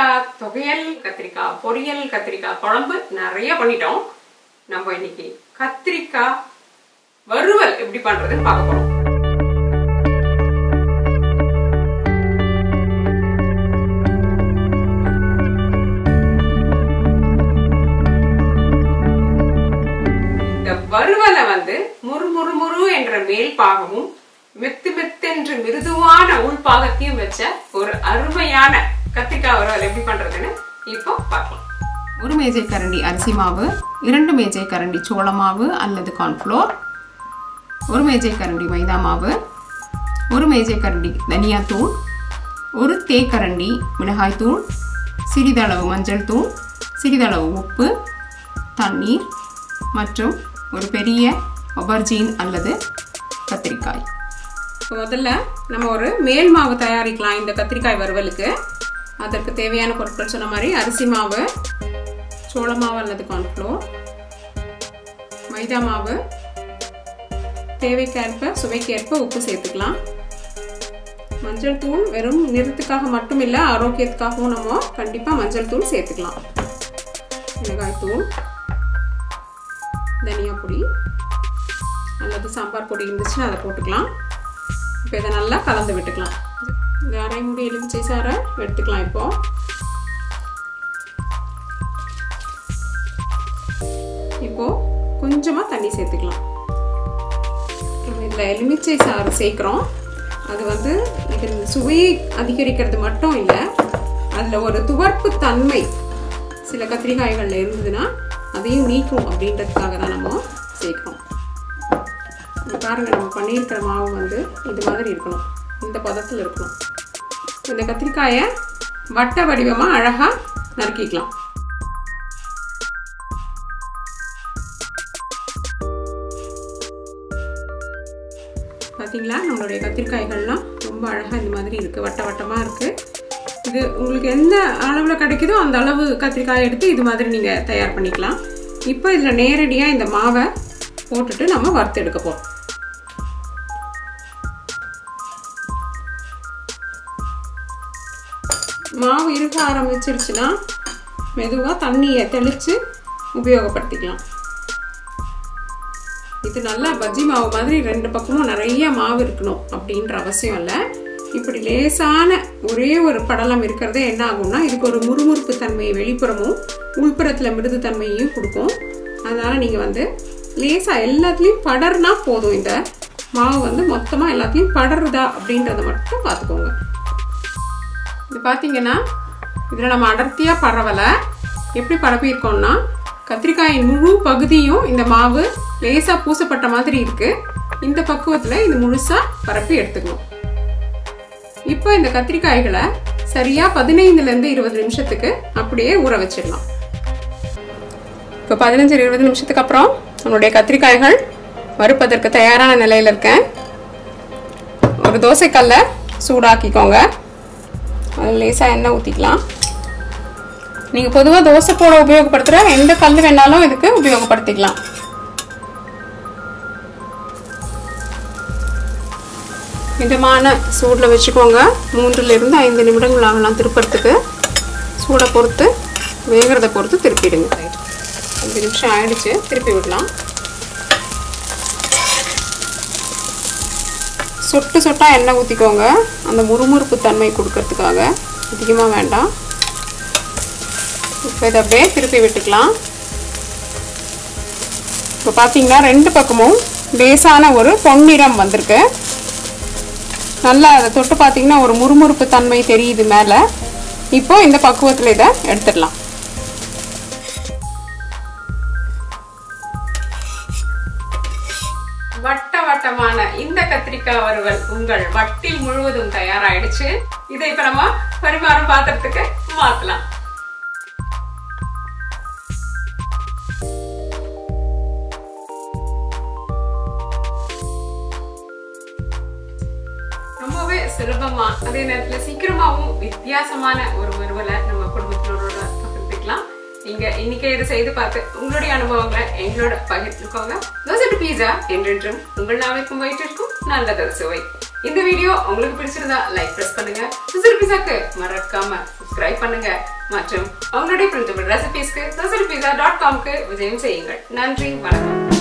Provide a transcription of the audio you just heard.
கத்திரிக்காய் தொகையல் கத்திரிக்காய் பொரியல் கத்திரிக்காய் குழம்பு நிறைய பண்ணிட்டோம் நம்ம இன்னைக்கு கத்திரிக்காய் வறுவல் எப்படி பண்றதுன்னு பார்க்க போறோம் இந்த வறுவலை வந்து முறு முறு முறு என்ற மேல் பாகமும் மெத்து மெத்தென்று மிருதுவான உள்பாகத்தையும் வச்ச ஒரு அருமையான கத்திரிக்காய் வறுவல் எப்படி பண்றதுன்னு இப்போ பார்க்கலாம் ஒரு மேஜை கரண்டி அரிசி மாவு இரண்டு மேஜை கரண்டி சோள மாவு அல்லது கார்ன்ஃப்ளோர் ஒரு மேஜை கரண்டி மைதா மாவு ஒரு மேஜை கரண்டி தனியாத்தூள் ஒரு தேக்கரண்டி மிளகாய்த்தூள் சிறிதளவு மஞ்சள் தூள் சிறிதளவு உப்பு தண்ணீர் மற்றும் ஒரு பெரிய ஒபர்ஜீன் அல்லது கத்திரிக்காய் இப்போ முதல்ல நம்ம ஒரு மேல் மாவு தயாரிக்கலாம் இந்த கத்திரிக்காய் வறுவலுக்கு அதற்கு தேவையான பொருட்கள் சொன்ன மாதிரி அரிசி மாவு சோள மாவு அல்லது கார்ன்ஃப்ளோர் மைதா மாவு தேவைக்கேற்ப சுவைக்கேற்ப உப்பு சேர்த்துக்கலாம் மஞ்சள் தூள் வெறும் நிறத்துக்காக மட்டும் இல்லை ஆரோக்கியத்துக்காகவும் நம்ம கண்டிப்பாக மஞ்சள் தூள் சேர்த்துக்கலாம் மிளகாய் தூள் தனியா பொடி அல்லது சாம்பார் பொடி இருந்துச்சுன்னா அதை போட்டுக்கலாம் இப்போ இதை நல்லா கலந்து விட்டுக்கலாம் இந்த அரை முடி எலுமிச்சை சாரை எடுத்துக்கலாம் இப்போ இப்போ கொஞ்சமாக தண்ணி சேர்த்துக்கலாம் நம்ம இதில் எலுமிச்சை சாறு சேர்க்குறோம் அது வந்து இது சுவையை அதிகரிக்கிறது மட்டும் இல்லை அதில் ஒரு துவர்ப்பு தன்மை சில கத்திரிக்காய்களில் இருந்ததுன்னா அதையும் நீக்கும் அப்படின்றதுக்காக தான் நம்ம சேர்க்குறோம் இங்க பாருங்க நம்ம பண்ணியிருக்கிற மாவு வந்து இது மாதிரி இருக்கணும் இந்த பதத்தில் இருக்கணும் இந்த கத்திரிக்காயை வட்ட வடிவமாக அழகாக நறுக்கிக்கலாம் பார்த்தீங்களா நம்மளுடைய கத்திரிக்காய்கள்லாம் ரொம்ப அழகாக இந்த மாதிரி இருக்குது வட்ட வட்டமாக இருக்குது இது உங்களுக்கு எந்த அளவில் கிடைக்குதோ அந்த அளவு கத்திரிக்காய் எடுத்து இது மாதிரி நீங்கள் தயார் பண்ணிக்கலாம் இப்போ இதில் நேரடியாக இந்த மாவை போட்டுட்டு நம்ம வறுத்து எடுக்க போகிறோம் மாவு இருக்க ஆரம்பிச்சிருச்சுன்னா மெதுவாக தண்ணியை தெளித்து உபயோகப்படுத்திக்கலாம் இது நல்லா பஜ்ஜி மாவு மாதிரி ரெண்டு பக்கமும் நிறைய மாவு இருக்கணும் அப்படின்ற அவசியம் இல்லை இப்படி லேசான ஒரே ஒரு படலம் இருக்கிறதே என்ன ஆகும்னா இதுக்கு ஒரு முறுமுறுப்பு தன்மையை வெளிப்புறமும் உள்புறத்தில் மிருது தன்மையையும் கொடுக்கும் அதனால் நீங்கள் வந்து லேசாக எல்லாத்துலேயும் படர்னா போதும் இந்த மாவு வந்து மொத்தமாக எல்லாத்தையும் படருதா அப்படின்றத மட்டும் பார்த்துக்கோங்க இது பார்த்தீங்கன்னா இதில் நம்ம அடர்த்தியாக பரவலை எப்படி பரப்பியிருக்கோம்னா கத்திரிக்காயின் முழு பகுதியும் இந்த மாவு லேசாக பூசப்பட்ட மாதிரி இருக்குது இந்த பக்குவத்தில் இது முழுசாக பரப்பி எடுத்துக்கணும் இப்போ இந்த கத்திரிக்காய்களை சரியாக பதினைந்துலேருந்து இருபது நிமிஷத்துக்கு அப்படியே ஊற வச்சிடலாம் இப்போ பதினஞ்சு இருபது நிமிஷத்துக்கு அப்புறம் நம்மளுடைய கத்திரிக்காய்கள் வறுப்பதற்கு தயாரான நிலையில் இருக்கேன் ஒரு தோசைக்கல்லை சூடாக்கிக்கோங்க அதில் லேசாக எண்ணெய் ஊற்றிக்கலாம் நீங்கள் பொதுவாக தோசை போட உபயோகப்படுத்துகிற எந்த கல் வேணாலும் இதுக்கு உபயோகப்படுத்திக்கலாம் மிதமான சூடில் வச்சுக்கோங்க மூன்றுலேருந்து ஐந்து நிமிடங்கள் ஆகலாம் திருப்பறதுக்கு சூடை பொறுத்து வேகிறத பொறுத்து திருப்பிடுங்க அஞ்சு நிமிஷம் ஆயிடுச்சு திருப்பி விடலாம் சொட்டு சொட்டாக எண்ணெய் ஊற்றிக்கோங்க அந்த முறுமுறுப்பு தன்மை கொடுக்கறதுக்காக அதிகமாக வேண்டாம் இப்போ இதை அப்படியே திருப்பி விட்டுக்கலாம் இப்போ பார்த்தீங்கன்னா ரெண்டு பக்கமும் லேசான ஒரு பொன்னிறம் வந்திருக்கு நல்லா அதை தொட்டு பார்த்தீங்கன்னா ஒரு முறுமுறுப்பு தன்மை தெரியுது மேலே இப்போ இந்த பக்குவத்தில் இதை எடுத்துடலாம் வட்ட வட்டமான இந்த கத்திரிக்காய் வறுவல் உங்கள் வட்டில் முழுவதும் தயாராயிடுச்சு இதை இப்ப நம்ம பரிமாறும் பாத்திரத்துக்கு மாத்தலாம் ரொம்பவே சுலபமா அதே நேரத்துல சீக்கிரமாவும் வித்தியாசமான ஒரு வறுவலை நம்ம குடும்பத்தினரோட பகிர்ந்துக்கலாம் நீங்க இன்னைக்கே இதை செய்து பார்த்து உங்களுடைய அனுபவங்களை எங்களோட பகிர்ந்துக்கோங்க தோசை பீஸா என்றென்றும் உங்கள் நாவிற்கும் வயிற்றிற்கும் நல்லதொரு சுவை இந்த வீடியோ உங்களுக்கு பிடிச்சிருந்தா லைக் பிரஸ் பண்ணுங்க தோசை பீஸாக்கு மறக்காம சப்ஸ்கிரைப் ட்ரை பண்ணுங்க மற்றும் அவங்களுடைய பிரிண்டபிள் ரெசிபிஸ்க்கு டாட் காம்க்கு விஜயம் செய்யுங்கள் நன்றி வணக்கம்